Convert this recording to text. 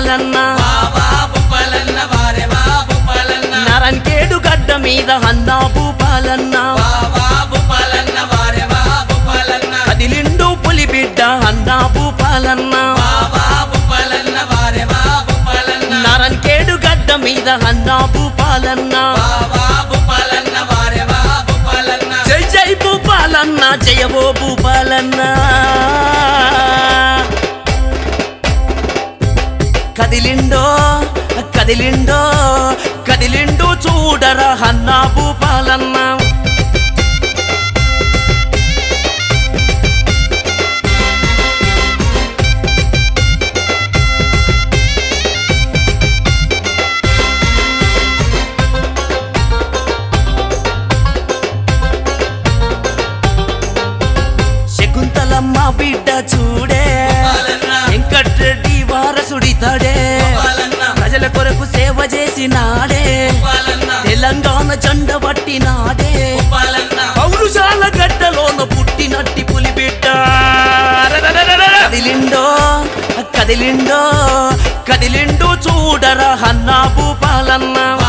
భూపాలన్న బాబా భూపాలన్న వారే బా భూపాలన్న నరంకేడు గడ్డ మీద అన్నా భూపాలన్న బాబా భూపాలన్న వారే బా భూపాలన్న కదిలిండు పులి బిడ్డ అన్నా భూపాలన్న బాబా భూపాలన్న వారే బా భూపాలన్న నరంకేడు గడ్డ మీద అన్నా భూపాలన్న బాబా భూపాలన్న వారే బా భూపాలన్న జై జై భూపాలన్న జయవో భూపాలన్న కదిలిండో కదిలిండో కదిలిండు చూడరా అన్నా భూపాలన్న శకుంతలమ్మ బిడ్డ చూడే భూపాలన్న వెంకట్రెడ్డి వారసుడితాడే భూపాలన్న ప్రజల కొరకు సేవ చేసినాడే భూపాలన్న తెలంగాణ జెండ పట్టినాడే భూపాలన్న పౌరుషాల గడ్డలోన పుట్టినట్టి పులి బిడ్డ కదిలిండో కదిలిండో కదిలిండు చూడరా అన్నా భూపాలన్న